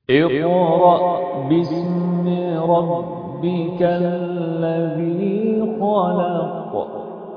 اقرأ باسم ربك الذي خلق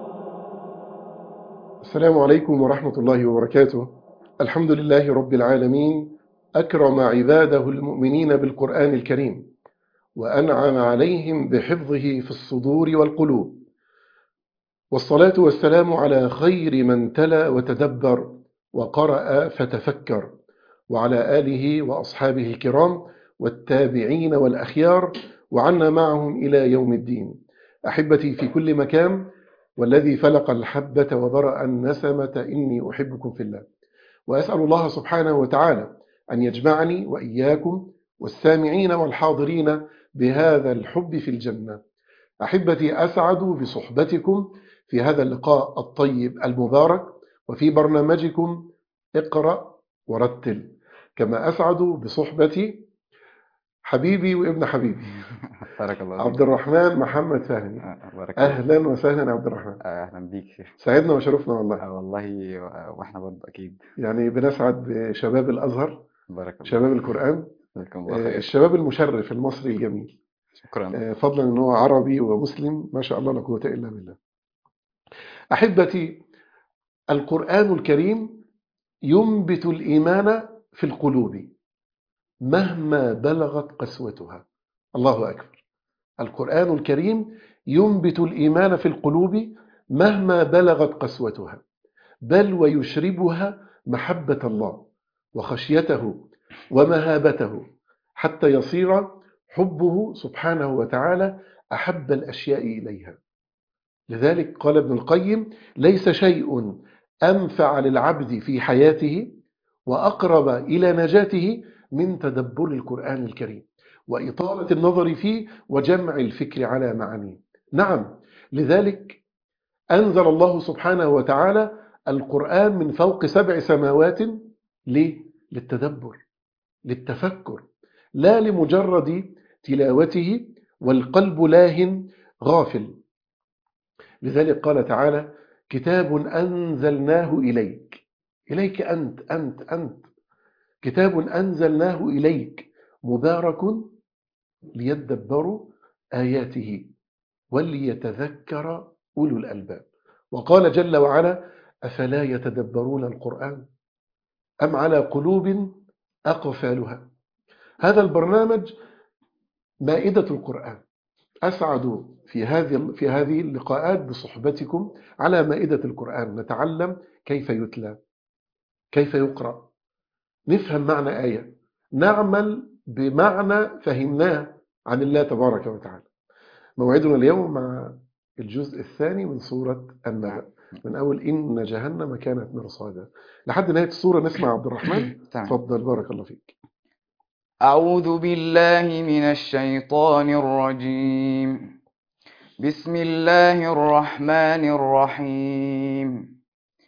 السلام عليكم ورحمة الله وبركاته الحمد لله رب العالمين أكرم عباده المؤمنين بالقرآن الكريم وأنعم عليهم بحفظه في الصدور والقلوب والصلاة والسلام على خير من تلا وتدبر وقرأ فتفكر وعلى آله وأصحابه الكرام والتابعين والأخيار وعنا معهم إلى يوم الدين أحبتي في كل مكان والذي فلق الحبة وبرأ النسمة إني أحبكم في الله وأسأل الله سبحانه وتعالى أن يجمعني وإياكم والسامعين والحاضرين بهذا الحب في الجنة أحبتي أسعد بصحبتكم في هذا اللقاء الطيب المبارك وفي برنامجكم اقرأ ورتل كما أسعد بصحبتي حبيبي وابن حبيبي بارك الله عبد الرحمن محمد فهمي فيك. بارك الله أهلا وسهلا يا عبد الرحمن اهلا بيك شيخ سعدنا وشرفنا والله آه، والله و- واحنا برضه اكيد يعني بنسعد بشباب الأزهر بارك الله شباب القرآن جزاكم الله آه، خير الشباب المشرف المصري الجميل شكرا آه، فضلا ان هو عربي ومسلم ما شاء الله لا قوه الا بالله. احبتي القران الكريم ينبت الايمان في القلوب مهما بلغت قسوتها. الله اكبر. القران الكريم ينبت الايمان في القلوب مهما بلغت قسوتها بل ويشربها محبه الله وخشيته ومهابته حتى يصير حبه سبحانه وتعالى أحب الأشياء إليها لذلك قال ابن القيم ليس شيء أنفع للعبد في حياته وأقرب إلى نجاته من تدبر القرآن الكريم وإطالة النظر فيه وجمع الفكر على معانيه نعم لذلك أنزل الله سبحانه وتعالى القرآن من فوق سبع سماوات ليه؟ للتدبر للتفكر لا لمجرد تلاوته والقلب لاه غافل لذلك قال تعالى كتاب أنزلناه إليك إليك أنت أنت أنت كتاب أنزلناه إليك مبارك ليدبروا آياته وليتذكر أولو الألباب وقال جل وعلا أفلا يتدبرون القرآن أم على قلوب أقفالها هذا البرنامج مائدة القرآن أسعد في هذه في هذه اللقاءات بصحبتكم على مائدة القرآن نتعلم كيف يتلى كيف يقرأ نفهم معنى آية نعمل بمعنى فهمناه عن الله تبارك وتعالى موعدنا اليوم مع الجزء الثاني من سورة النبأ من أول إن جهنم كانت مرصادا لحد نهاية السورة نسمع عبد الرحمن تمام تفضل بارك الله فيك أعوذ بالله من الشيطان الرجيم بسم الله الرحمن الرحيم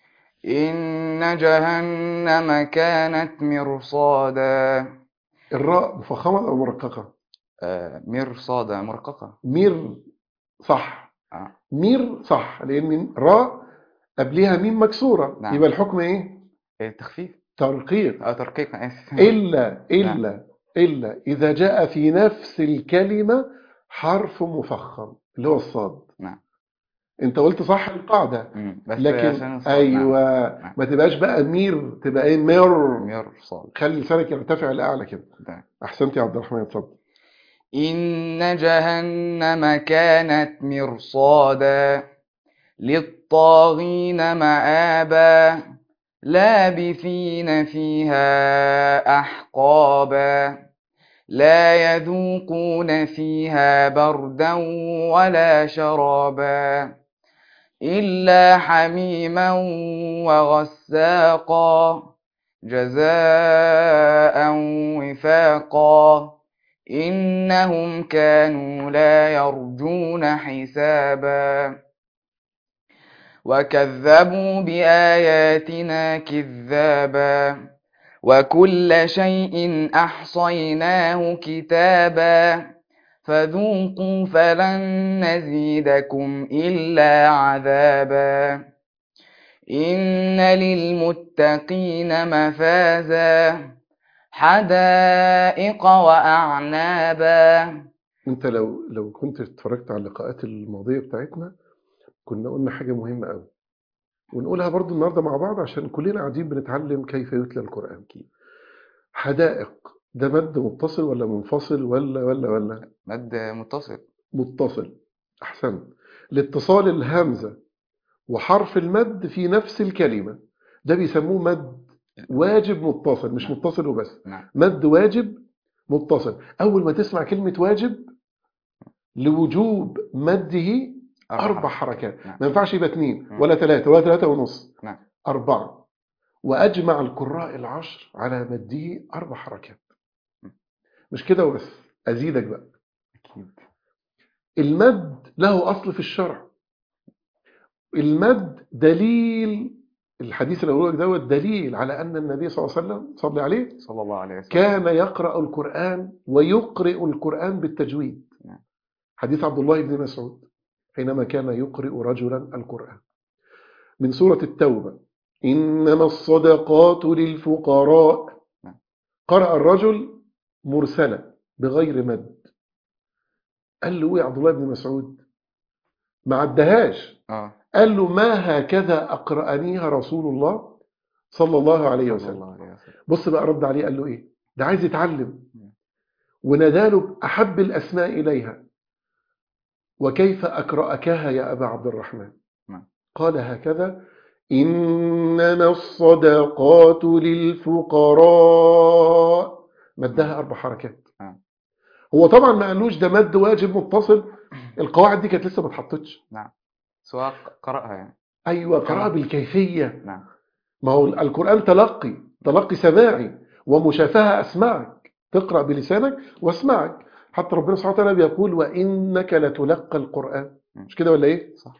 إن جهنم كانت مرصادا الراء مفخمة أو مرققة آه، مرصادا مرققة مير صح آه. مير صح لأن من راء قبلها ميم مكسورة نعم. يبقى الحكم إيه إيه، تخفيف ترقيق أو ترقيق أنا آسف إلا إلا إلا إذا جاء في نفس الكلمة حرف مفخم اللي هو الصاد نعم. أنت قلت صح القاعدة مم، بس لكن عشان الصوت، نعم. أيوة نعم. ما تبقاش بقى مير تبقى إيه مير مرصاد خلي لسانك يرتفع لأعلى كده تمام. أحسنت يا عبد الرحمن اتفضل إن جهنم كانت مرصادا للطاغين مآبا لابثين فيها أحقابا لا يذوقون فيها بردا ولا شرابا إلا حميما وغساقا جزاء وفاقا إنهم كانوا لا يرجون حسابا وكذبوا بآياتنا كذابا وكل شيء أحصيناه كتابا فذوقوا فلن نزيدكم إلا عذابا إن للمتقين مفازا حدائق وأعنابا انت لو لو كنت اتفرجت على اللقاءات الماضيه بتاعتنا كنا قلنا حاجه مهمه قوي ونقولها برضو النهارده مع بعض عشان كلنا قاعدين بنتعلم كيف يتلى القران حدائق ده مد متصل ولا منفصل ولا ولا ولا مد متصل متصل احسنت لاتصال الهمزه وحرف المد في نفس الكلمه ده بيسموه مد واجب متصل مش نعم. متصل وبس نعم مد واجب متصل أول ما تسمع كلمة واجب لوجوب مده أربع حركات نعم. ما ينفعش يبقى اثنين مم. ولا ثلاثة ولا ثلاثة ونص نعم. أربعة وأجمع القراء العشر على مده أربع حركات مم. مش كده وبس أزيدك بقى أكيد المد له أصل في الشرع المد دليل الحديث اللي بقوله لك دوت دليل على أن النبي صلى الله عليه وسلم صلى عليه صلى الله عليه وسلم كان يقرأ القرآن ويقرئ القرآن بالتجويد نعم. حديث عبد الله بن مسعود حينما كان يقرئ رجلا القرآن من سورة التوبة إنما الصدقات للفقراء نعم. قرأ الرجل مرسلة بغير مد قال له يا عبد الله بن مسعود ما عدهاش اه قال له ما هكذا أقرأنيها رسول الله صلى الله عليه صلى وسلم الله عليه وسلم بص بقى رد عليه قال له ايه ده عايز يتعلم وناداله بأحب الأسماء إليها وكيف أقرأكها يا أبا عبد الرحمن نعم. قال هكذا إنما الصدقات للفقراء مدها أربع حركات نعم. هو طبعا ما قالوش ده مد واجب متصل القواعد دي كانت لسه ما اتحطتش سواء قرأها يعني أيوة قراءة آه. بالكيفية نعم ما هو القرآن تلقي تلقي سماعي ومشافهة أسمعك تقرأ بلسانك واسمعك حتى ربنا سبحانه وتعالى بيقول وإنك لتلقى القرآن مش كده ولا إيه؟ صح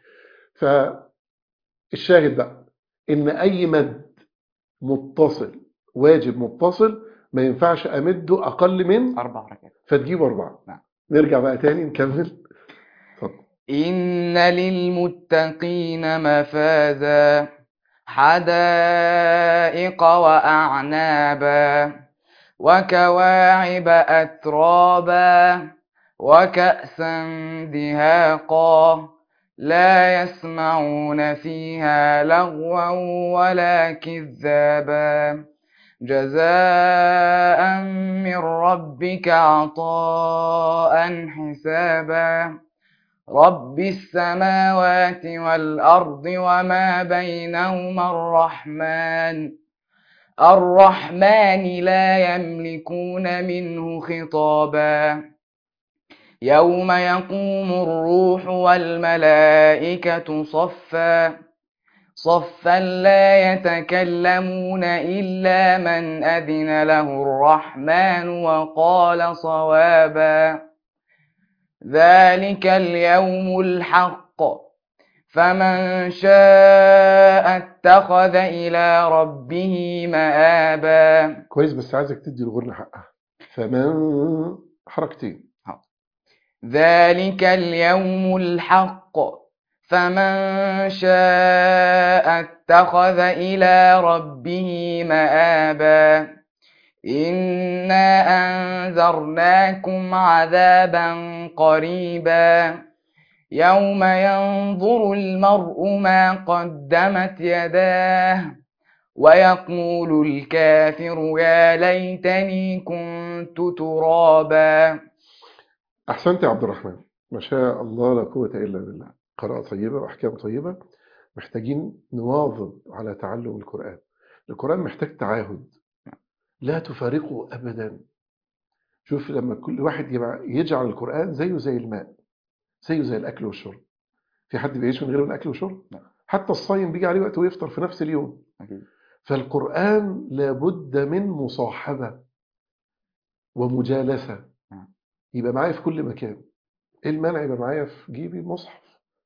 فالشاهد بقى إن أي مد متصل واجب متصل ما ينفعش أمده أقل من أربع حركات فتجيب أربعة نعم. نرجع بقى تاني نكمل اتفضل إن للمتقين مفازا حدائق وأعنابا وكواعب أترابا وكأسا دهاقا لا يسمعون فيها لغوا ولا كذابا جزاء من ربك عطاء حسابا رب السماوات والأرض وما بينهما الرحمن الرحمن لا يملكون منه خطابا يوم يقوم الروح والملائكة صفا صفا لا يتكلمون إلا من أذن له الرحمن وقال صوابا ذلك اليوم الحق فمن شاء اتخذ إلى ربه مآبا كويس بس عايزك تدي الغرن حقها فمن حركتين ذلك اليوم الحق فمن شاء اتخذ إلى ربه مآبا إنا أنذرناكم عذابا قريبا يوم ينظر المرء ما قدمت يداه ويقول الكافر يا ليتني كنت ترابا أحسنت يا عبد الرحمن ما شاء الله لا قوة إلا بالله قراءة طيبة وأحكام طيبة محتاجين نواظب على تعلم القرآن القرآن محتاج تعاهد لا تفارقه أبدا شوف لما كل واحد يبع- يجعل القرآن زيه زي الماء زيه زي الأكل والشرب في حد بيعيش من غير الأكل والشرب لا. حتى الصايم بيجي عليه وقت ويفطر في نفس اليوم أكيد. فالقرآن لابد من مصاحبة ومجالسة نعم. يبقى معايا في كل مكان ايه المانع يبقى معايا في جيبي مصحف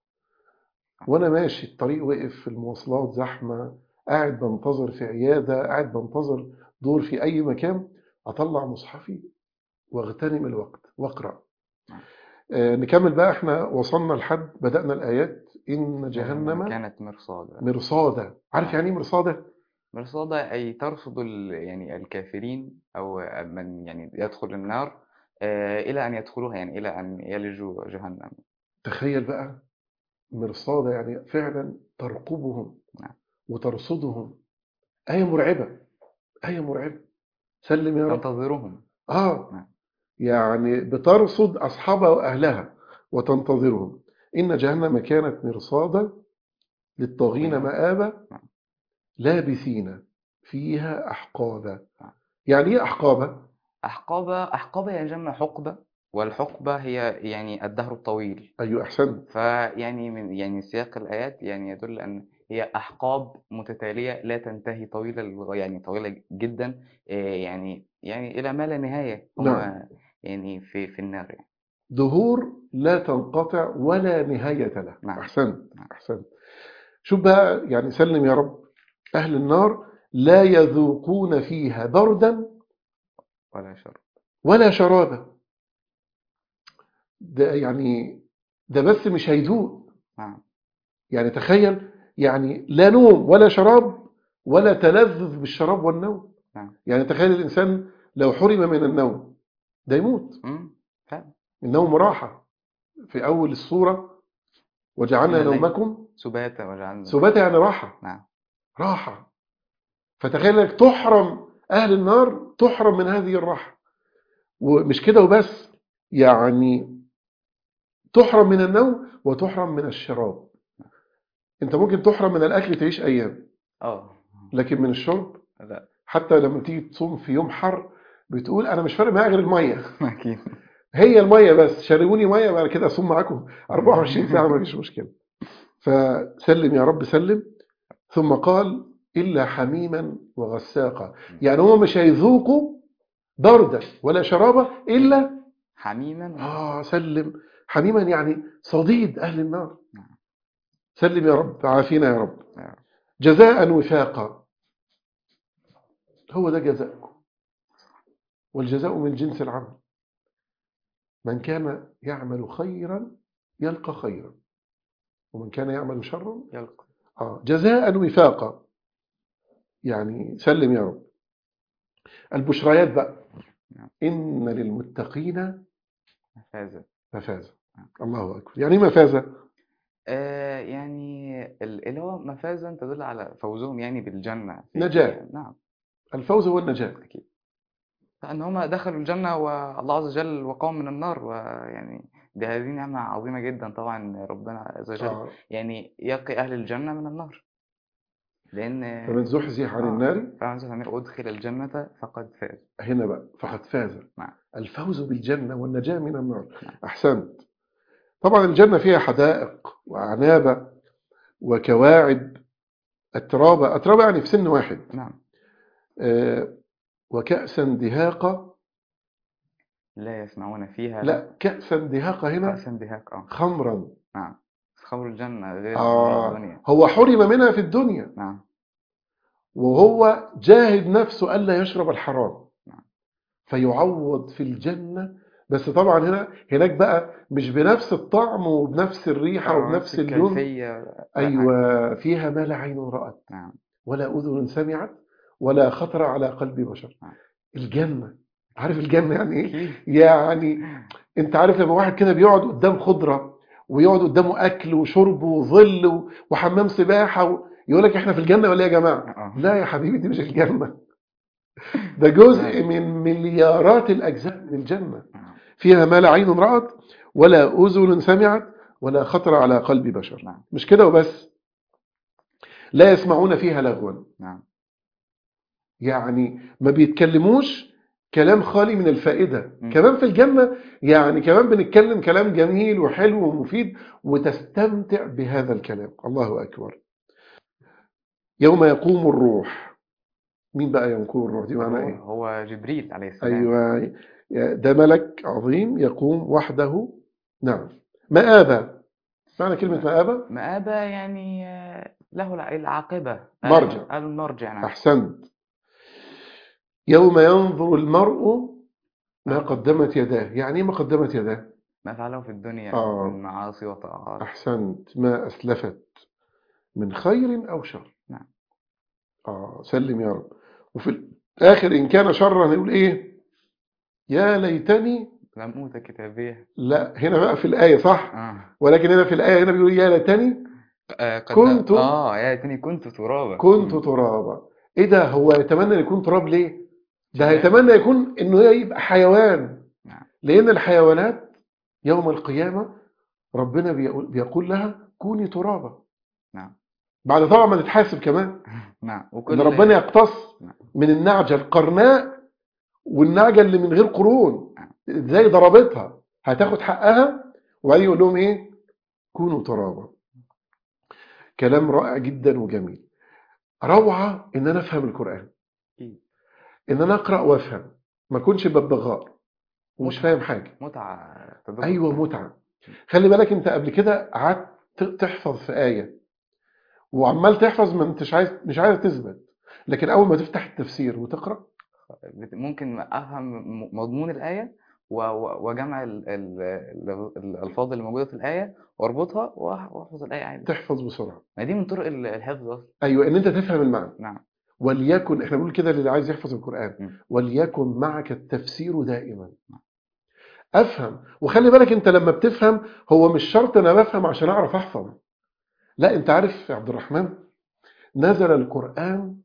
وانا ماشي الطريق وقف في المواصلات زحمة قاعد بنتظر في عيادة قاعد بنتظر دور في اي مكان اطلع مصحفي واغتنم الوقت واقرأ نعم. آه نكمل بقى احنا وصلنا لحد بدأنا الآيات إن جهنم كانت مرصادا مرصادة عارف يعني ايه مرصادة مرصادة أي ترصد ال- يعني الكافرين أو من يعني يدخل النار آه، إلى أن يدخلوها يعني إلى أن يلجوا جهنم تخيل بقى مرصادة يعني فعلا ترقبهم نعم. وترصدهم آية مرعبة آية مرعبة سلم يا رب تنتظرهم آه نعم. يعني بترصد أصحابها وأهلها وتنتظرهم إن جهنم كانت مرصادا للطاغين طاغين. مآبا نعم. لابثين فيها أحقابا نعم. يعني إيه أحقابا؟ أحقابة أحقابة يعني جمع حقبة والحقبة هي يعني الدهر الطويل أيوة أحسنت فيعني من يعني سياق الآيات يعني يدل أن هي أحقاب متتالية لا تنتهي طويلة للغاية يعني طويلة جدا آه، يعني يعني إلى ما لا نهاية هم نعم. يعني في في النار يعني. دهور لا تنقطع ولا نهاية له نعم. أحسنت نعم. أحسنت شوف بقى يعني سلم يا رب أهل النار لا يذوقون فيها بردا ولا شر ولا شرابا ده يعني ده بس مش هيذوق نعم يعني تخيل يعني لا نوم ولا شراب ولا تلذذ بالشراب والنوم نعم. يعني تخيل الإنسان لو حرم من النوم ده يموت أمم، فعلا النوم راحة في أول السورة وجعلنا من الليل. نومكم سباتا وجعلنا سباتا يعني راحة نعم راحة فتخيل انك تحرم أهل النار تحرم من هذه الراحة ومش كده وبس يعني تحرم من النوم وتحرم من الشراب انت ممكن تحرم من الأكل تعيش أيام اه لكن من الشرب لا حتى لما تيجي تصوم في يوم حر بتقول أنا مش فارق معايا غير المية أكيد هي المية بس شربوني مية بعد كده أصوم معاكم 24 ساعة ما فيش مشكلة فسلم يا رب سلم ثم قال إلا حميما وغساقا يعني هم مش هيذوقوا بردا ولا شرابا إلا حميما آه سلم حميما يعني صديد أهل النار نعم. سلم يا رب عافينا يا رب يا رب. جزاء وفاقا هو ده جزاءكم والجزاء من جنس العمل من كان يعمل خيرا يلقى خيرا ومن كان يعمل شرا يلقى آه جزاء وفاقا يعني سلم يا رب البشريات بقى نعم. إن للمتقين فاز مفازة الله أكبر يعني إيه مفازة آه يعني ال- اللي هو مفازا تدل على فوزهم يعني بالجنة في- نجاة. نعم الفوز هو النجاة أكيد فإن هم دخلوا الجنة والله عز وجل وقاهم من النار ويعني دي هذه نعمة عظيمة جدا طبعا ربنا عز وجل آه. يعني يقي أهل الجنة من النار لأن فمن زحزح عن آه. النار فمن زحزح أدخل الجنة فقد فاز هنا بقى فقد فاز نعم. الفوز بالجنة والنجاة من النار نعم. أحسنت طبعا الجنة فيها حدائق وأعناب وكواعب أترابة أترابة يعني في سن واحد نعم آه، وكأسا دهاقة لا يسمعون فيها لا كأسا دهاقة هنا كأسا دهاق اه خمرا نعم بس خمر الجنة غير آه الدنيا هو حرم منها في الدنيا نعم وهو جاهد نفسه ألا يشرب الحرام نعم. فيعوض في الجنة بس طبعا هنا هناك بقى مش بنفس الطعم وبنفس الريحة آه، وبنفس اللون الكيفية لا حاجة. أيوة فيها ما لا عين رأت نعم ولا أذن سمعت ولا خطر على قلب بشر نعم. الجنة عارف الجنة يعني إيه؟ أكيد يعني أنت عارف لما واحد كده بيقعد قدام خضرة ويقعد قدامه أكل وشرب وظل و- وحمام سباحة و... يقول لك إحنا في الجنة ولا إيه يا جماعة؟ آه. لا يا حبيبي دي مش الجنة ده جزء من مليارات الأجزاء من الجنة نعم. فيها ما لا عين رأت ولا أذن سمعت ولا خطر على قلب بشر نعم. مش كده وبس لا يسمعون فيها لغوا نعم يعني ما بيتكلموش كلام خالي من الفائدة مم. كمان في الجنة يعني كمان بنتكلم كلام جميل وحلو ومفيد وتستمتع بهذا الكلام الله أكبر يوم يقوم الروح مين بقى يقوم الروح دي معنى هو, ايه هو جبريل عليه السلام أيوة ده ملك عظيم يقوم وحده نعم مآبة معنى كلمة مآبة مآبة يعني آه، له الع- العاقبة مرجع. قالوا المرجع نعم أحسنت يوم ينظر المرء ما قدمت يداه يعني ايه ما قدمت يداه ما فعله في الدنيا آه. من معاصي وطاعات أحسنت ما أسلفت من خير أو شر نعم. اه سلم يا رب وفي الاخر ان كان شرا هيقول ايه يا ليتني لم أوت كتابيه لا هنا بقى في الايه صح آه. ولكن هنا في الايه هنا بيقول يا ليتني آه قد كنت- اه يا ليتني كنت ترابا كنت مم. ترابا ايه ده هو يتمنى ان يكون تراب ليه ده شباب. هيتمنى يكون انه يبقى حيوان نعم. لان الحيوانات يوم القيامه ربنا بيقول, بيقول لها كوني ترابا نعم بعد طبعا ما تتحاسب كمان نعم ان وكل ربنا يقتص نعم. من النعجه القرناء والنعجه اللي من غير قرون ازاي ضربتها هتاخد حقها وبعدين يقول لهم ايه كونوا ترابا كلام رائع جدا وجميل روعه ان انا افهم القران أكيد. ان انا اقرا وافهم ما اكونش ببغاء ومش متعة. فاهم حاجه متعة تدبر ايوه متعه خلي بالك انت قبل كده قعدت تحفظ في ايه وعمال تحفظ ما انتش عايز مش عايز تثبت لكن اول ما تفتح التفسير وتقرا بت- ممكن افهم م- مضمون الايه و- و- وجمع ال- ال- ال- الالفاظ اللي موجوده في الايه واربطها وأح- واحفظ الايه عادي تحفظ بسرعه ما دي من طرق ال- الحفظ اصلا ايوه ان انت تفهم المعنى نعم وليكن احنا بنقول كده للي عايز يحفظ القران م. وليكن معك التفسير دائما افهم وخلي بالك انت لما بتفهم هو مش شرط انا بفهم عشان اعرف احفظ لا انت عارف يا عبد الرحمن نزل القران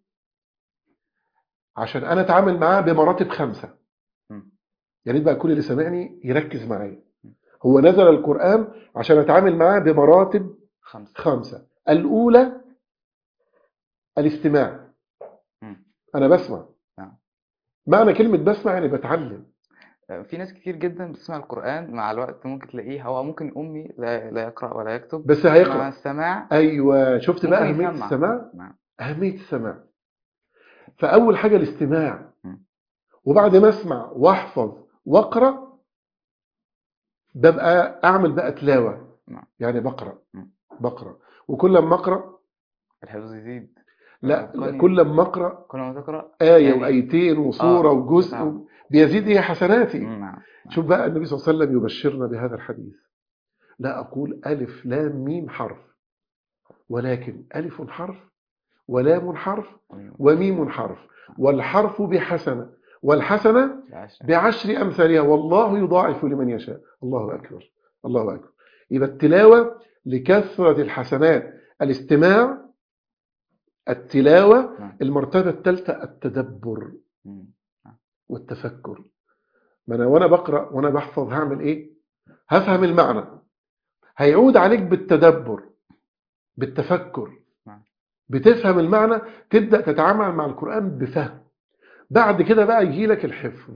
عشان انا اتعامل معاه بمراتب خمسه م. يا ريت بقى كل اللي سامعني يركز معايا هو نزل القران عشان اتعامل معاه بمراتب خمسه خمسه الاولى الاستماع م. انا بسمع نعم. معنى كلمه بسمع يعني بتعلم في ناس كتير جدا بتسمع القران مع الوقت ممكن تلاقيه هو ممكن امي لا, لا يقرا ولا يكتب بس مع هيقرا السماع ايوه شفت بقى ممكن اهميه يسمع. السماع نعم أهمية السماع فأول حاجة الاستماع م. وبعد ما أسمع وأحفظ وأقرأ ببقى أعمل بقى تلاوة نعم. يعني بقرأ م. بقرأ وكل ما أقرأ الحفظ يزيد لا الإتقان كل ما أقرأ كل ما تقرا آية يعني- وآيتين وصورة آه، وجزء نعم. بيزيد إيه حسناتي نعم شوف بقى النبي صلى الله عليه وسلم يبشرنا بهذا الحديث لا أقول ألف لام ميم حرف ولكن ألف حرف ولام حرف وميم حرف والحرف بحسنة والحسنة العشرة. بعشر أمثالها والله يضاعف لمن يشاء الله أكبر الله أكبر يبقى التلاوة لكثرة الحسنات الاستماع التلاوة نعم. المرتبة الثالثة التدبر مم. والتفكر ما أنا وأنا بقرأ وأنا بحفظ هعمل إيه هفهم المعنى هيعود عليك بالتدبر بالتفكر نعم. بتفهم المعنى تبدأ تتعامل مع القرآن بفهم بعد كده بقى يجي لك الحفظ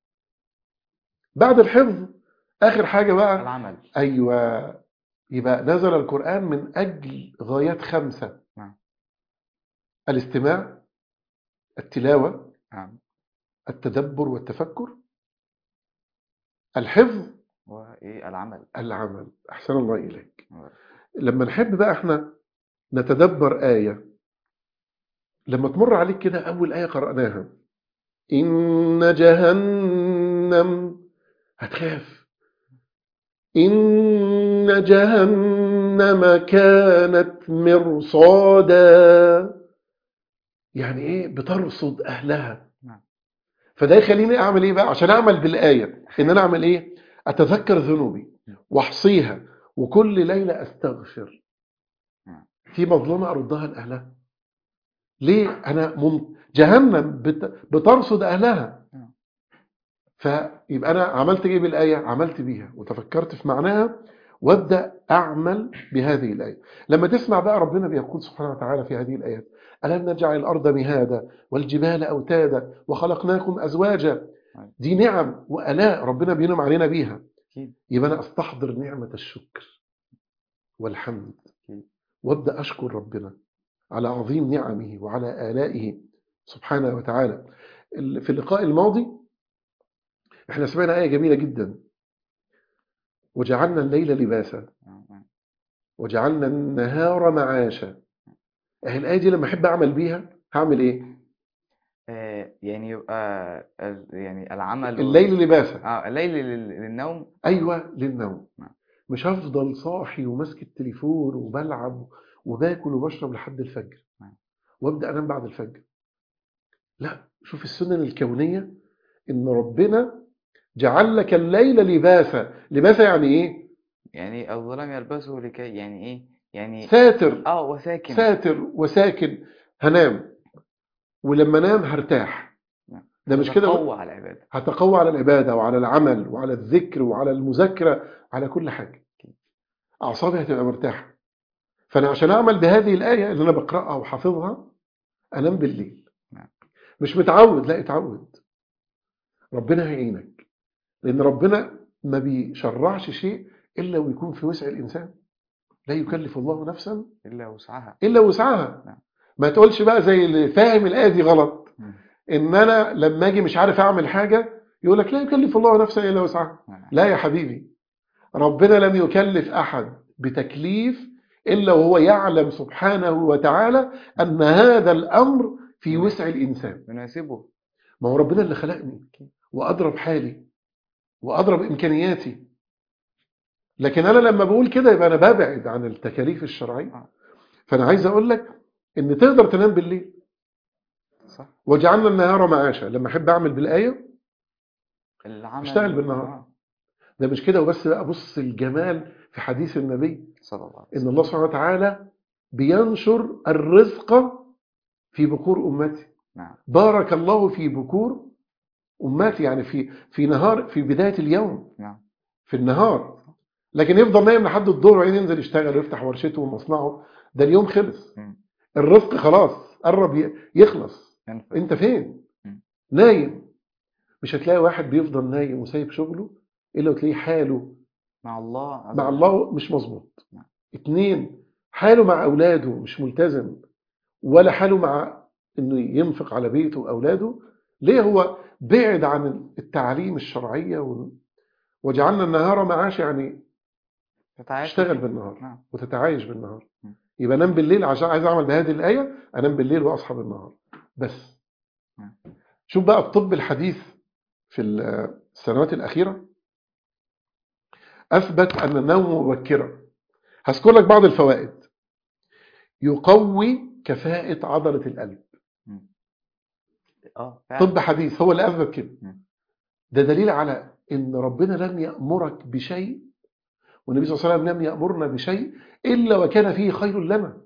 بعد الحفظ آخر حاجة بقى العمل أيوة يبقى نزل القرآن من أجل غايات خمسة نعم. الاستماع التلاوة نعم التدبر والتفكر الحفظ وايه العمل العمل أحسن الله إليك لما نحب بقى احنا نتدبر آية لما تمر عليك كده أول آية قرأناها إن جهنم هتخاف إن جهنم كانت مرصادا يعني إيه بترصد أهلها نعم. فده يخليني أعمل إيه بقى عشان أعمل بالآية إن أنا أعمل إيه أتذكر ذنوبي وأحصيها وكل ليلة أستغفر نعم. في مظلمة أردها لأهلها ليه أنا مم... جهنم بت... بترصد أهلها نعم. فيبقى أنا عملت إيه بالآية عملت بيها وتفكرت في معناها وابدأ أعمل بهذه الآية لما تسمع بقى ربنا بيقول سبحانه وتعالى في هذه الآيات ألم نجعل الأرض مهادا والجبال أوتادا وخلقناكم أزواجا دي نعم وآلاء ربنا بينعم علينا بيها أكيد. يبقى أنا أستحضر نعمة الشكر والحمد أكيد. وابدأ أشكر ربنا على عظيم نعمه وعلى آلائه سبحانه وتعالى ال- في اللقاء الماضي احنا سمعنا آية جميلة جدا وجعلنا الليل لباسا نعم. وجعلنا النهار معاشا اهي الآية دي لما أحب أعمل بيها هعمل إيه؟ آه، يعني يبقى ال- يعني العمل وال- الليل لباسا اه الليل لل- للنوم أيوة للنوم نعم. مش هفضل صاحي وماسك التليفون وبلعب وباكل وبشرب لحد الفجر نعم. وابدا انام بعد الفجر لا شوف السنن الكونيه ان ربنا جعل لك الليل لباسا لباسا يعني ايه يعني الظلام يلبسه لكي يعني ايه يعني ساتر اه وساكن ساتر وساكن هنام ولما انام هرتاح نعم. ده مش كده تقوى على العبادة هتقوى على العبادة وعلى العمل وعلى الذكر وعلى المذاكرة على كل حاجة أعصابي هتبقى مرتاحة فأنا عشان أعمل بهذه الآية اللي أنا بقرأها وحافظها أنام بالليل نعم. مش متعود لا اتعود ربنا هيعينك لأن ربنا ما بيشرعش شيء إلا ويكون في وسع الإنسان لا يكلف الله نفسا إلا وسعها إلا وسعها نعم. ما تقولش بقى زي اللي فاهم الآية دي غلط مم. ان انا لما اجي مش عارف اعمل حاجه يقول لك لا يكلف الله نفسا الا وسعها نعم. لا يا حبيبي ربنا لم يكلف احد بتكليف الا وهو يعلم سبحانه وتعالى ان هذا الامر في وسع الانسان يناسبه ما هو ربنا اللي خلقني واضرب حالي واضرب امكانياتي لكن انا لما بقول كده يبقى انا ببعد عن التكاليف الشرعيه آه. فانا عايز اقول لك ان تقدر تنام بالليل صح وجعلنا النهار معاشا لما احب اعمل بالايه العمل اشتغل بالنهار. آه. ده مش كده وبس بقى بص الجمال في حديث النبي صلى الله عليه ان وسلم الله سبحانه وتعالى بينشر الرزق في بكور امتي نعم بارك الله في بكور امتي يعني في في نهار في بدايه اليوم نعم في النهار لكن يفضل نايم لحد الظهر وبعدين ينزل يشتغل ويفتح ورشته ومصنعه ده اليوم خلص مم. الرزق خلاص قرب ي- يخلص ينفع انت فين مم. نايم مش هتلاقي واحد بيفضل نايم وسايب شغله الا وتلاقيه حاله مع الله عز مع وجل. الله مش مظبوط نعم. اتنين حاله مع اولاده مش ملتزم ولا حاله مع انه ينفق على بيته واولاده ليه هو بعد عن التعاليم الشرعيه و- وجعلنا النهار معاش يعني تتعايش اشتغل فيه. بالنهار نعم وتتعايش بالنهار م. يبقى انام بالليل عشان عايز اعمل بهذه الايه انام بالليل واصحى بالنهار بس م. شوف بقى الطب الحديث في السنوات الاخيره اثبت ان النوم مبكرا هذكر لك بعض الفوائد يقوي كفاءه عضله القلب اه فعلا طب حديث هو اللي اثبت كده م. ده دليل على ان ربنا لم يامرك بشيء والنبي صلى الله عليه وسلم لم يامرنا بشيء الا وكان فيه خير لنا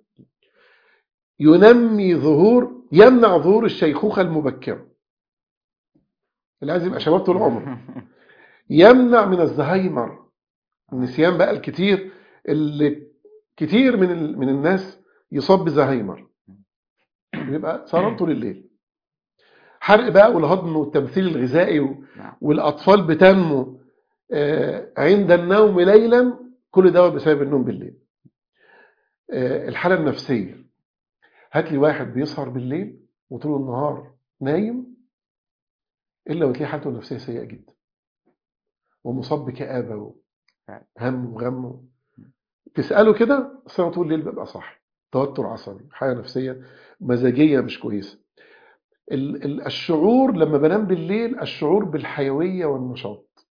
ينمي ظهور يمنع ظهور الشيخوخه المبكره اللي عايز يبقى شباب طول عمره يمنع من الزهايمر النسيان بقى الكتير اللي كتير من ال- من الناس يصاب بزهايمر بيبقى سهران طول الليل حرق بقى والهضم والتمثيل الغذائي و- نعم والاطفال بتنمو آه، عند النوم ليلا كل ده بسبب النوم بالليل آه، الحاله النفسيه هات لي واحد بيسهر بالليل وطول النهار نايم الا وتلاقي حالته النفسيه سيئه جدا ومصاب بكآبه وهم وغم تسأله كده بس انا طول الليل ببقى صاحي توتر عصبي حاجه نفسيه مزاجيه مش كويسه ال- ال- الشعور لما بنام بالليل الشعور بالحيويه والنشاط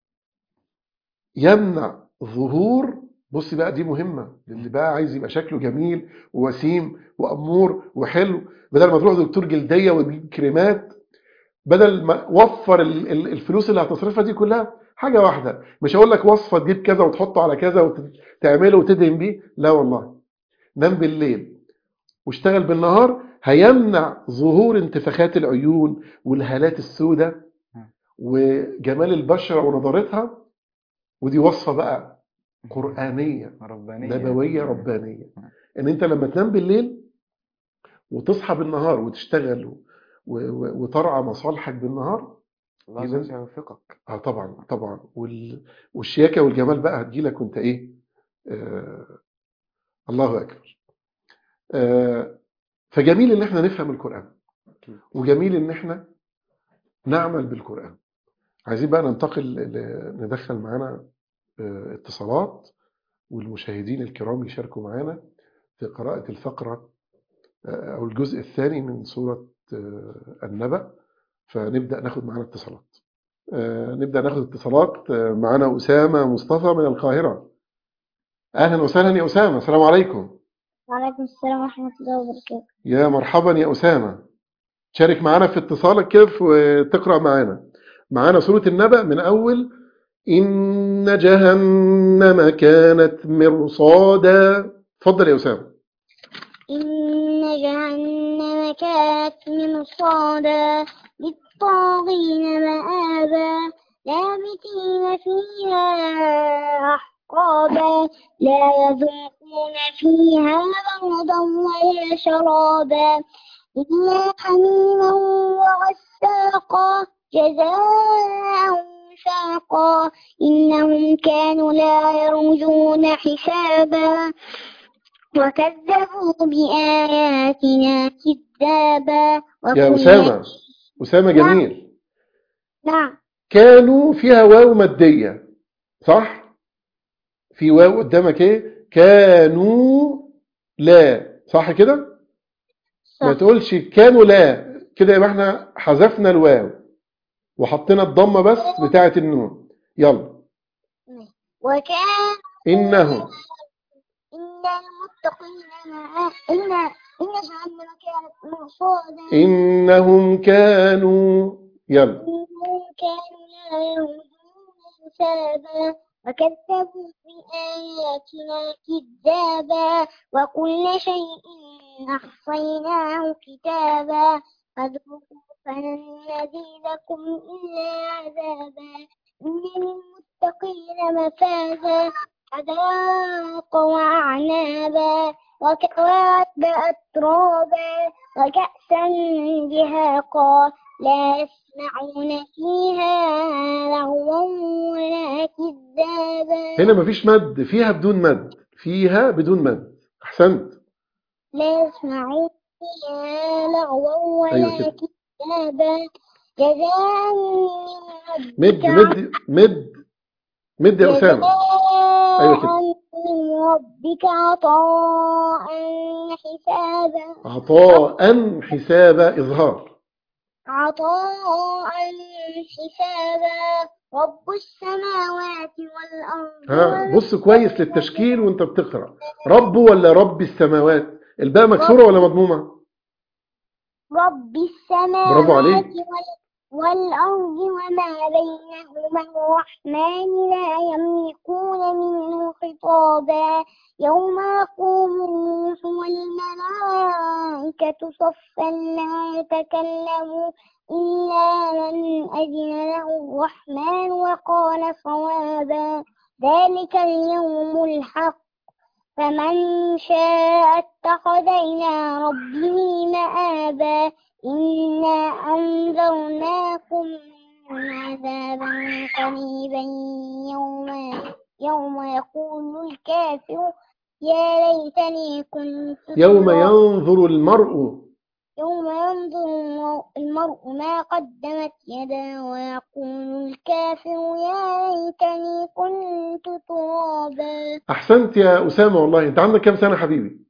يمنع ظهور بصي بقى دي مهمه اللي بقى عايز يبقى شكله جميل ووسيم وامور وحلو بدل ما تروح دكتور جلديه وتجيب كريمات بدل ما وفر ال- ال- الفلوس اللي هتصرفها دي كلها حاجه واحده مش هقول لك وصفه تجيب كذا وتحطه على كذا وتعمله وتدهن بيه لا والله نام بالليل واشتغل بالنهار هيمنع ظهور انتفاخات العيون والهالات السوداء وجمال البشره ونضارتها ودي وصفه بقى قرانيه ربانية نبويه ربانيه ان انت لما تنام بالليل وتصحى بالنهار وتشتغل و- و- وترعى مصالحك بالنهار الله عز وجل يوفقك اه طبعا طبعا وال... والشياكه والجمال بقى هتجيلك وانت ايه آه... الله اكبر آه... فجميل ان احنا نفهم القران أكيد. وجميل ان احنا نعمل بالقران عايزين بقى ننتقل ل- ندخل معانا آه، اتصالات والمشاهدين الكرام يشاركوا معانا في قراءة الفقرة آه، أو الجزء الثاني من سورة آه، النبأ فنبدأ ناخد معانا اتصالات آه، نبدأ ناخد اتصالات آه، معانا أسامة مصطفى من القاهرة أهلا وسهلا يا أسامة السلام عليكم وعليكم السلام ورحمة الله وبركاته يا مرحبا يا أسامة شارك معنا في اتصالك كده وتقرأ معانا معانا سورة النبأ من أول إن جهنم كانت مرصادا اتفضل يا أسامة إن جهنم كانت مرصادا للطاغين مآبا لابثين فيها أحقابا لا يذوقون فيها بردا ولا شرابا إلا حميما وغساقا جزاء وفاقا إنهم كانوا لا يرجون حسابا وكذبوا بآياتنا كذابا يا وكل- أسامة أسامة جميل نعم كانوا فيها واو مادية صح؟ في واو قدامك ايه؟ كانوا لا صح كده؟ ما صح تقولش كانوا لا كده يبقى احنا حذفنا الواو وحطينا الضمة بس بتاعة النون يلا وكان إنهم إن المتقين مع إن إن جهنم كانت مرصادا إنهم كانوا يلا إنهم كانوا لا يرجون حسابا وكذبوا بآياتنا كذابا وكل شيء أحصيناه كتابا فذوقوا فلن نزيدكم إلا عذابا إن للمتقين مفازا حدائق وأعنابا وكواكب أترابا وكأسا دهاقا لا يسمعون فيها لغوا ولا كذابا هنا مفيش مد فيها بدون مد فيها بدون مد أحسنت لا يسمعون فيها لغوا أيوة ولا كده. كذابا جزاء من مد ربك مد مد مد يا أسامة أيوة كده. جزاء من ربك عطاء حسابا عطاء حساب إظهار عطاء حسابا رب السماوات والأرض ها بص كويس للتشكيل وانت بتقرأ رب ولا رب السماوات الباء مكسورة ولا مضمومة رب السماوات برافو عليك. وال- والأرض وما بينهما الرحمن لا يملكون منه خطابا يوم يقوم الروح والملائكة صفا لا يتكلموا إلا من أذن له الرحمن وقال صوابا ذلك اليوم الحق فمن شاء اتخذ إلى ربه مآبا إنا أنذرناكم عذابا قريبا يوم يوم يقول الكافر يا ليتني كنت يوم ترابا. ينظر المرء يوم ينظر المرء- المرء ما قدمت يداه ويقول الكافر يا ليتني كنت ترابا أحسنت يا أسامة والله أنت عندك كم سنة حبيبي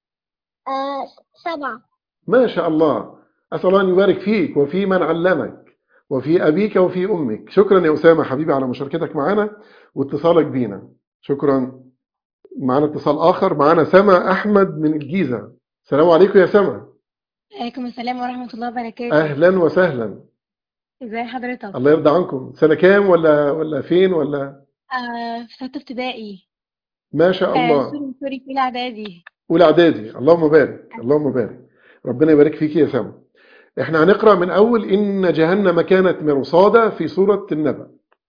آه سبعة ما شاء الله أسأل الله أن يبارك فيك وفي من علمك وفي أبيك وفي أمك شكرا يا أسامة حبيبي على مشاركتك معنا واتصالك بينا شكرا معنا اتصال آخر معنا سما أحمد من الجيزة السلام عليكم يا سما عليكم السلام ورحمة الله وبركاته أهلا وسهلا ازي حضرتك الله يرضى عنكم سنة كام ولا ولا فين ولا آه في ستة ابتدائي ما شاء آه الله سوري سوري في الإعدادي أولى إعدادي اللهم بارك اللهم بارك ربنا يبارك فيك يا سما احنا هنقرأ من أول إن جهنم كانت مرصادا في سورة النبأ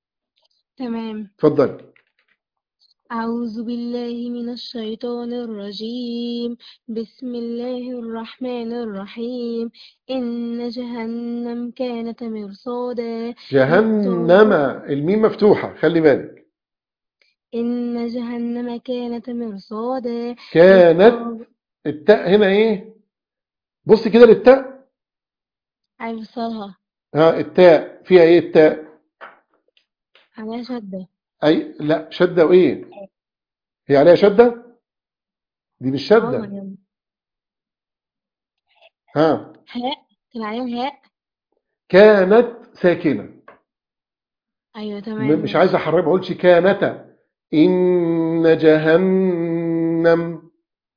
تمام اتفضل أعوذ بالله من الشيطان الرجيم بسم الله الرحمن الرحيم إن جهنم كانت مرصادا جهنم الميم مفتوحة خلي بالك إن جهنم كانت مرصادا كانت التاء هنا ايه بص كده للتاء أوصلها ها التاء فيها ايه التاء على شدة اي لا شدة وايه هي عليها شدة دي مش اه شدة مريم ها هاء كان عليهم هاء كانت ساكنة أيوة م- تمام مش عايز احرمها ما اقولش كانت ان جهنم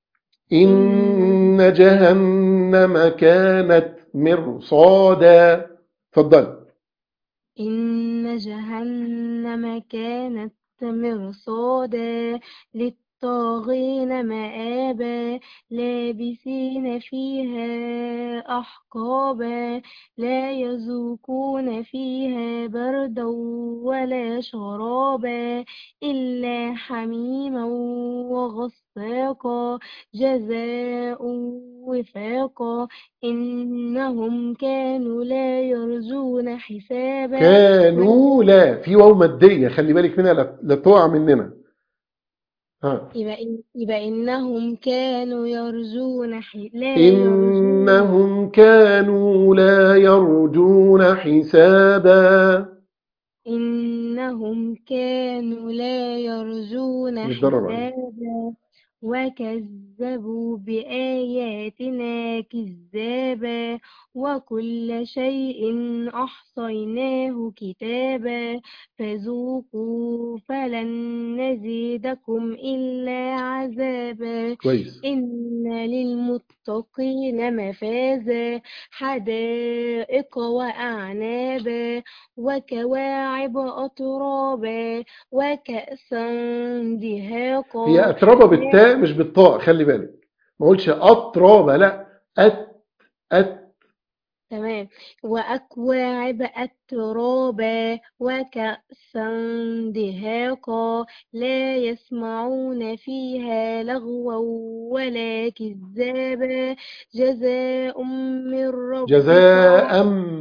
إن جهنم كانت مرصادا اتفضل إن جهنم كانت مرصادا للطاغين مآبا لابسين فيها أحقابا لا يذوقون فيها بردا ولا شرابا إلا حميما وغساقا جزاء وفاقا إنهم كانوا لا يرجون حسابا كانوا لا في واو مادية خلي بالك منها لا لا تقع مننا ها يبقى, إن يبقى إنهم كانوا يرجون حي... لا يرجون إنهم كانوا لا يرجون حسابا إنهم كانوا لا يرجون نتدرب عليه. حسابا وكذبوا بآياتنا كذابا وكل شيء أحصيناه كتابا فذوقوا فلن نزيدكم إلا عذابا كويس إن للمتقين مفازا حدائق وأعنابا وكواعب أترابا وكأسا دهاقا هي أتربة بالتاء مش بالطاء خلي بالك ما اقولش أترابة لا أت أت تمام وأكواعب أترابا وكأسا دهاقا لا يسمعون فيها لغوا ولا كذابا جزاء من ربك جزاء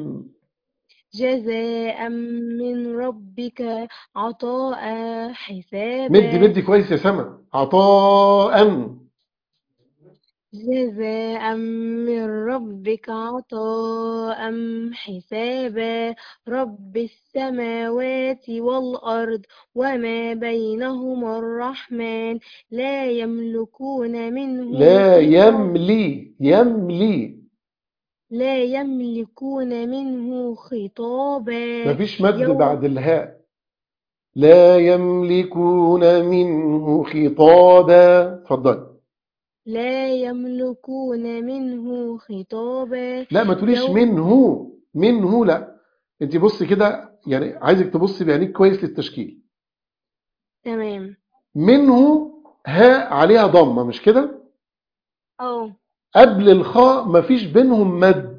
جزاء من ربك عطاء حسابا مدي مدي كويس يا سما عطاء جزاء من ربك عطاء حسابا رب السماوات والأرض وما بينهما الرحمن لا يملكون منه لا خطابا يملي يملي لا يملكون منه خطابا مفيش مد يوم بعد الهاء لا يملكون منه خطابا اتفضل لا يملكون منه خطابا لا ما تقوليش يوم منه منه لا انت بص كده يعني عايزك تبص بعينيك كويس للتشكيل تمام منه هاء عليها ضمة مش كده اه قبل الخاء مفيش بينهم مد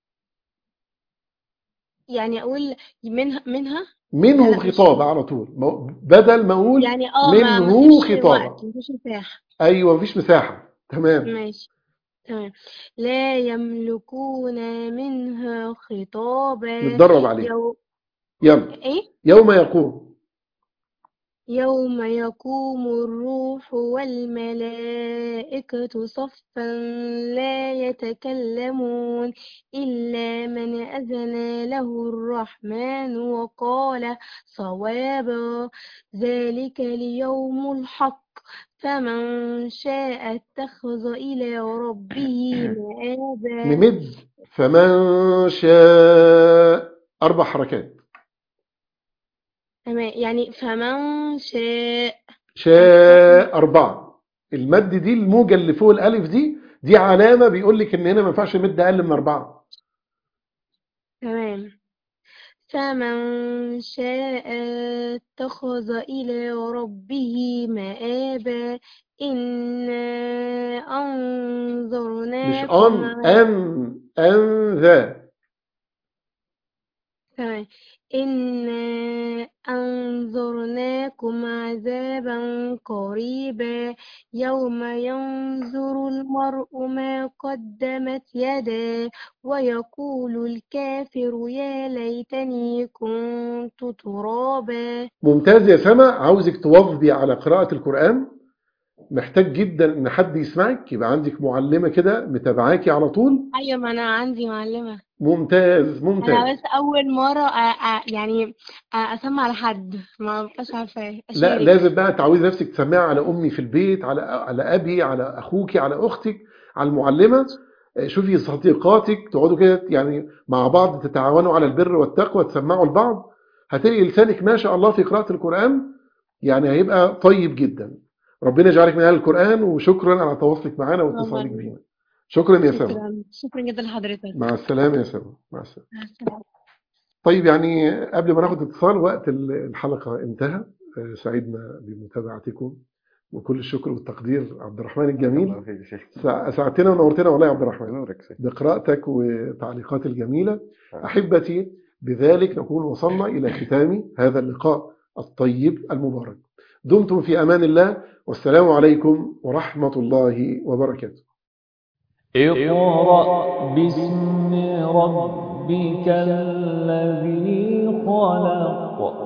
يعني اقول منها منها لا منه لا مش خطاب على طول ما- بدل ما اقول يعني اه ما منه مفيش خطابا وقت مفيش مساحة ايوه مفيش مساحة تمام ماشي تمام لا يملكون منها خطابا نتدرب عليه يو... يلا ايه يوم يقوم يوم يقوم الروح والملائكة صفا لا يتكلمون إلا من أذن له الرحمن وقال صوابا ذلك اليوم الحق فمن شاء اتخذ إلى ربه مآبا نمد فمن شاء أربع حركات تمام يعني فمن شاء شاء أربعة المد دي الموجة اللي فوق الألف دي دي علامة بيقول لك إن هنا ما ينفعش نمد أقل من أربعة تمام فمن شاء اتخذ إلى ربه مآبا إنا مش أنذرناكم أن أن أن ذا تمام إنا أنذرناكم عذابا قريبا يوم ينظر المرء ما قدمت يداه ويقول الكافر يا ليتني كنت ترابا ممتاز يا سما عاوزك تواظبي على قراءة القرآن محتاج جدا إن حد يسمعك يبقى عندك معلمة كده متابعاكي على طول أيوة ما أنا عندي معلمة ممتاز أنا ممتاز بس أول مرة أ- أ- يعني أ- أسمع لحد ما بقاش عارفة لا أشارك لازم بقى تعودي نفسك تسمعي على امي في البيت على على ابي على اخوك على اختك على المعلمه آه، شوفي صديقاتك تقعدوا كده يعني مع بعض تتعاونوا على البر والتقوى تسمعوا لبعض هتلاقي لسانك ما شاء الله في قراءه القران يعني هيبقى طيب جدا ربنا يجعلك من اهل القران وشكرا على تواصلك معنا واتصالك الله بينا شكرا يا سما شكرا شكرا جدا لحضرتك مع السلامه يا سما مع السلامه مع السلامة طيب يعني قبل ما ناخد اتصال وقت الحلقه انتهى آه، سعدنا بمتابعتكم وكل الشكر والتقدير عبد الرحمن الجميل الله يفيد الشيخ سع- سعدتنا ونورتنا والله يا عبد الرحمن نورك شيخ بقراءتك وتعليقات الجميلة أحبتي بذلك نكون وصلنا إلى ختام هذا اللقاء الطيب المبارك دمتم في أمان الله والسلام عليكم ورحمة الله وبركاته اقرأ باسم ربك الذي خلق